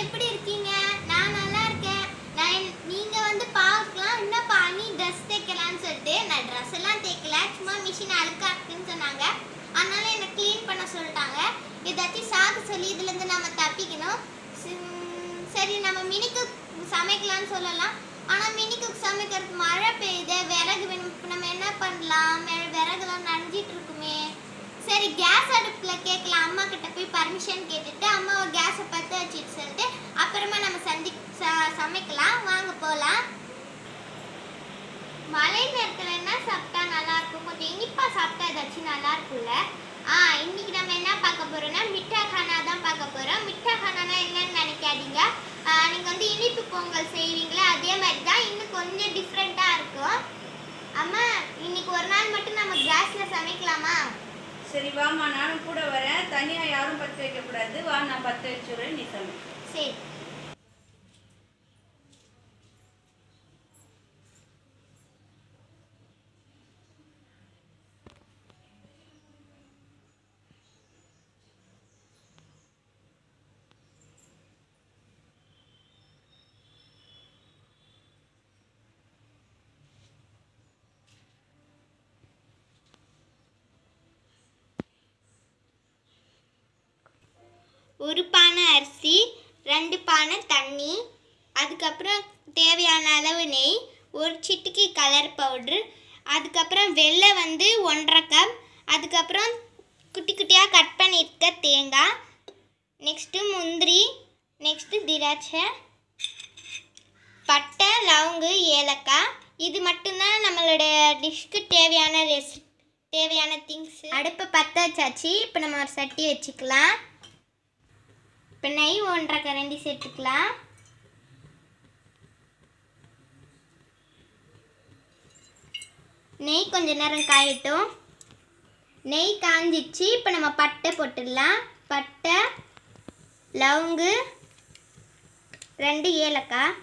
எப்படி இருக்கீங்க நான் நல்லா இருக்கேன் நான் என்- நீங்க வந்து பார்க்கலாம் என்னப்பா நீ ட்ரெஸ் தைக்கலாம்னு சொல்லிட்டு நான் ட்ரெஸ் எல்லாம் தைக்கல சும்மா மிஷின் அழுக்கா இருக்குன்னு சொன்னாங்க அதனால என்னை க்ளீன் பண்ண சொல்லிட்டாங்க ஏதாச்சும் சாக்கு சொல்லி இதுல இருந்து நம்ம தப்பிக்கணும் சிம், சரி நம்ம மினிக்கு சமைக்கலாம்னு சொல்லலாம் ஆனா மினிக்கு சமைக்கிறதுக்கு மழை பெய்யுது விறகு வேணும் இப்ப நம்ம என்ன பண்ணலாம் வி- விறகுலாம் நனைஞ்சிட்டு இருக்குமே சரி கேஸ் அடுப்புல கேட்கலாம் அம்மா கிட்ட போய் பர்மிஷன் கேட்டுட்டு அம்மா கேஸை பற்ற வச்சுட்டு சொல்லிட்டு அப்புறமா நம்ம சந்தி ச- சமைக்கலாம் வாங்க போகலாம் மழை நேரத்தில் என்ன சாப்பிட்டா நல்லா இருக்கும் கொஞ்சம் இனிப்பா சாப்பிட்டா ஏதாச்சும் நல்லா இருக்கும்ல ஆ இன்னைக்கு நம்ம என்ன பார்க்க போறோம்னா மிட்டா கானா தான் பார்க்க போறோம் மிட்டா கானானா என்னன்னு நினைக்காதீங்க ஆ, நீங்க வந்து இனிப்பு பொங்கல் செய்வீங்களா அதே மாதிரி தான் இன்னும் கொஞ்சம் டிஃப்ரெண்டா இருக்கும் அம்மா இன்னைக்கு ஒரு நாள் மட்டும் நம்ம கேஸ்ல சமைக்கலாமா சரி வாம்மா நானும் கூட வரேன் தனியாக யாரும் பற்ற வைக்கக்கூடாது வா நான் பற்ற வச்சுடுறேன் நீ சமை சரி ஒரு பானை அரிசி ரெண்டு பானை தண்ணி அதுக்கப்புறம் தேவையான அளவு நெய் ஒரு சிட்டிக்கு கலர் பவுட்ரு அதுக்கப்புறம் வெள்ளை வந்து ஒன்றரை கப் அதுக்கப்புறம் குட்டி குட்டியாக கட் பண்ணியிருக்க தேங்காய் நெக்ஸ்ட்டு முந்திரி நெக்ஸ்ட்டு திராட்சை பட்டை லவங்கு ஏலக்காய் இது மட்டும்தான் நம்மளோட டிஷ்க்கு தேவையான ரெசி தேவையான திங்ஸ் அடுப்பை பற்ற வச்சாச்சு இப்போ நம்ம ஒரு சட்டி வச்சுக்கலாம் இப்போ நெய் ஒன்றரை கரண்டி சேர்த்துக்கலாம் நெய் கொஞ்ச நேரம் காயட்டும் நெய் காஞ்சிச்சு இப்போ நம்ம பட்டை போட்டுடலாம் பட்டை லவங்கு ரெண்டு ஏலக்காய்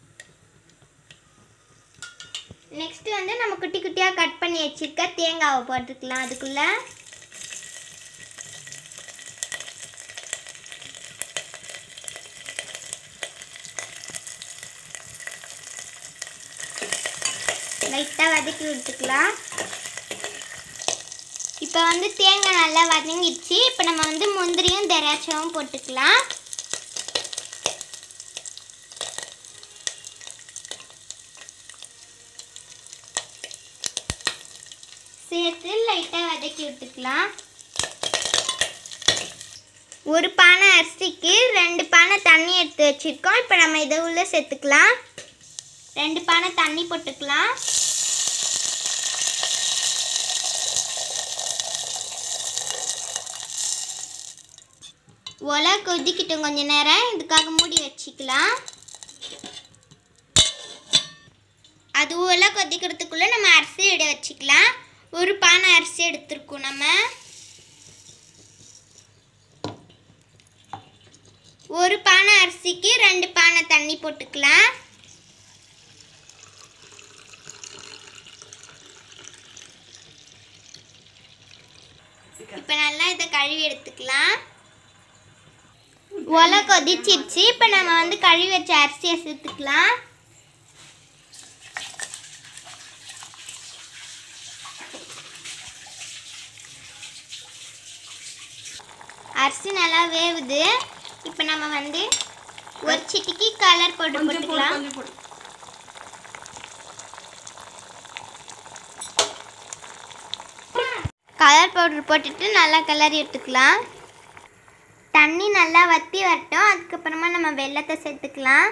நெக்ஸ்ட் வந்து நம்ம குட்டி குட்டியாக கட் பண்ணி வச்சிருக்க தேங்காவை போட்டுக்கலாம் அதுக்குள்ளே லைட்டாக வதக்கி விட்டுக்கலாம் இப்போ வந்து தேங்காய் நல்லா வதங்கிடுச்சு இப்போ நம்ம வந்து முந்திரியும் திராட்சையும் போட்டுக்கலாம் சேர்த்து லைட்டாக வதக்கி விட்டுக்கலாம் ஒரு பானை அரிசிக்கு ரெண்டு பானை தண்ணி எடுத்து வச்சுருக்கோம் இப்போ நம்ம இதை உள்ளே சேர்த்துக்கலாம் ரெண்டு பானை தண்ணி போட்டுக்கலாம் ஒலை கொதிக்கிட்டும் கொஞ்ச நேரம் இதுக்காக மூடி வச்சுக்கலாம் அது ஒலை கொதிக்கிறதுக்குள்ளே நம்ம அரிசி இட வச்சுக்கலாம் ஒரு பானை அரிசி எடுத்திருக்கோம் நம்ம ஒரு பானை அரிசிக்கு ரெண்டு பானை தண்ணி போட்டுக்கலாம் இப்போ நல்லா இதை கழுவி எடுத்துக்கலாம் ஒலை கொதிச்சிருச்சு இப்போ நம்ம வந்து கழுவி வச்ச அரிசியை சேர்த்துக்கலாம் அரிசி நல்லா வேவுது இப்போ நம்ம வந்து ஒரு சிட்டிக்கு கலர் போட்டு கொஞ்சம் போடு போட்டுக்கலாம் கொஞ்சம் போடு கலர் பவுடர் போட்டுட்டு நல்லா கிளறி எடுத்துக்கலாம் தண்ணி நல்லா வத்தி வரட்டும் அதுக்கப்புறமா நம்ம வெல்லத்தை சேர்த்துக்கலாம்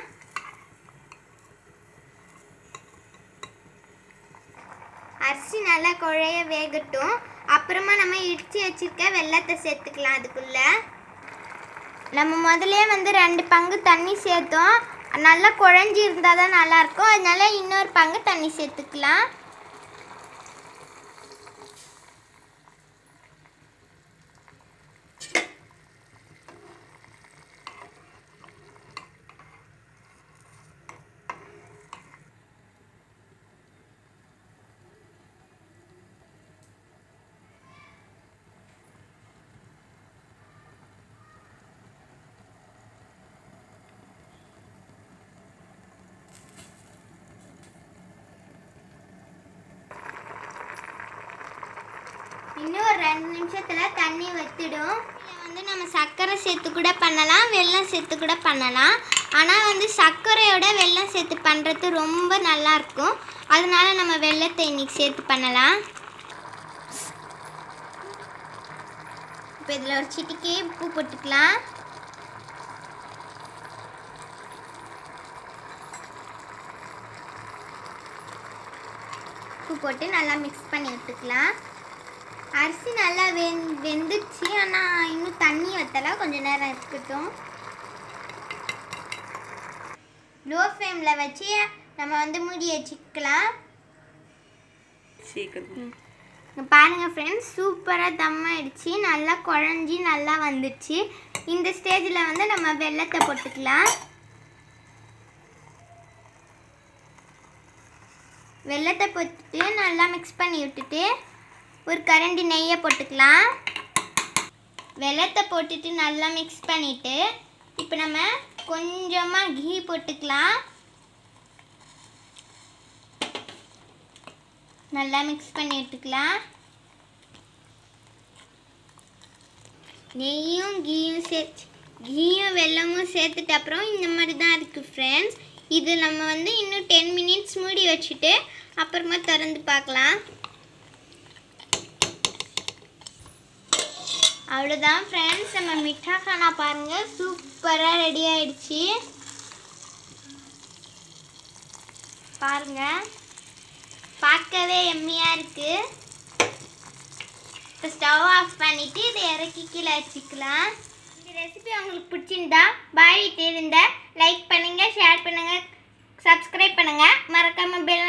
அரிசி நல்லா குழைய வேகட்டும் அப்புறமா நம்ம இடித்து வச்சிருக்க வெல்லத்தை சேர்த்துக்கலாம் அதுக்குள்ள நம்ம முதல்ல வந்து ரெண்டு பங்கு தண்ணி சேர்த்தோம் நல்லா குழஞ்சி இருந்தால் தான் நல்லாயிருக்கும் அதனால இன்னொரு பங்கு தண்ணி சேர்த்துக்கலாம் ரெண்டு நிமிஷத்தில் தண்ணி வத்திடும் இதில் வந்து நம்ம சர்க்கரை சேர்த்து கூட பண்ணலாம் வெல்லம் சேர்த்து கூட பண்ணலாம் ஆனால் வந்து சர்க்கரையோட வெல்லம் சேர்த்து பண்ணுறது ரொம்ப நல்லா இருக்கும் அதனால நம்ம வெல்லத்தை இன்னைக்கு சேர்த்து பண்ணலாம் இப்போ இதில் ஒரு சிட்டிக்கே உப்பு போட்டுக்கலாம் உப்பு போட்டு நல்லா மிக்ஸ் பண்ணி விட்டுக்கலாம் அரிசி நல்லா வெந் வெந்துடுச்சு ஆனால் இன்னும் தண்ணி வத்தல கொஞ்சம் நேரம் இருக்கட்டும் லோ ஃப்ளேமில் வச்சு நம்ம வந்து மூடி வச்சுக்கலாம் சீக்கிரம் இங்க பாருங்க ஃப்ரெண்ட்ஸ் சூப்பராக தம் ஆயிடுச்சு நல்லா குழஞ்சி நல்லா வந்துடுச்சு இந்த ஸ்டேஜில் வந்து நம்ம வெல்லத்தை போட்டுக்கலாம் வெல்லத்தை போட்டுட்டு நல்லா மிக்ஸ் பண்ணி விட்டுட்டு ஒரு கரண்டி நெய்யை போட்டுக்கலாம் வெல்லத்தை போட்டுட்டு நல்லா மிக்ஸ் பண்ணிவிட்டு இப்போ நம்ம கொஞ்சமாக கீ போட்டுக்கலாம் நல்லா மிக்ஸ் பண்ணி விட்டுக்கலாம் நெய்யும் கீயும் சேர்த்து கீயும் வெல்லமும் சேர்த்துட்டு அப்புறம் இந்த மாதிரி தான் இருக்குது ஃப்ரெண்ட்ஸ் இது நம்ம வந்து இன்னும் டென் மினிட்ஸ் மூடி வச்சுட்டு அப்புறமா திறந்து பார்க்கலாம் அவ்வளோதான் ஃப்ரெண்ட்ஸ் நம்ம மிட்டா கானா பாருங்கள் சூப்பராக ரெடி ஆயிடுச்சு பாருங்கள் பார்க்கவே எம்மியாக இருக்குது இப்போ ஸ்டவ் ஆஃப் பண்ணிவிட்டு இதை இறக்கி கீழே வச்சுக்கலாம் இந்த ரெசிபி உங்களுக்கு பிடிச்சிருந்தா பாய் இருந்தா லைக் பண்ணுங்கள் ஷேர் பண்ணுங்கள் சப்ஸ்கிரைப் பண்ணுங்கள் மறக்காமல் பெல்